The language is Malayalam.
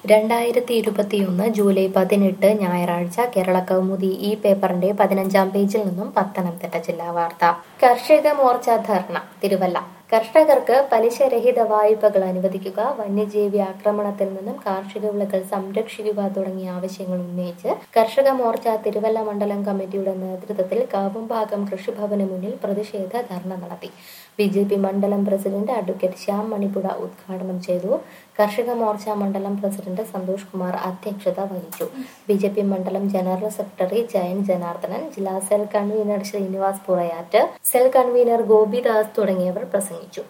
രണ്ടായിരത്തി ഇരുപത്തിയൊന്ന് ജൂലൈ പതിനെട്ട് ഞായറാഴ്ച കേരള കൗമുദി ഈ പേപ്പറിന്റെ പതിനഞ്ചാം പേജിൽ നിന്നും പത്തനംതിട്ട ജില്ലാ വാർത്ത കർഷക മോർച്ച ധർണ തിരുവല്ല കർഷകർക്ക് പലിശരഹിത വായ്പകൾ അനുവദിക്കുക വന്യജീവി ആക്രമണത്തിൽ നിന്നും കാർഷിക വിളകൾ സംരക്ഷിക്കുക തുടങ്ങിയ ആവശ്യങ്ങൾ ഉന്നയിച്ച് കർഷക മോർച്ച തിരുവല്ല മണ്ഡലം കമ്മിറ്റിയുടെ നേതൃത്വത്തിൽ കാവുംഭാഗം കൃഷിഭവന് മുന്നിൽ പ്രതിഷേധ ധർണ നടത്തി ബി ജെ പി മണ്ഡലം പ്രസിഡന്റ് അഡ്വക്കേറ്റ് ശ്യാം മണിപ്പുഴ ഉദ്ഘാടനം ചെയ്തു കർഷക മോർച്ച മണ്ഡലം പ്രസിഡന്റ് സന്തോഷ് കുമാർ അധ്യക്ഷത വഹിച്ചു ബി ജെ പി മണ്ഡലം ജനറൽ സെക്രട്ടറി ജയൻ ജനാർദ്ദനൻ ജില്ലാ cell convener Sreenivas Purayattu cell convener Gopidas തുടങ്ങിയവർ പ്രസംഗിച്ചു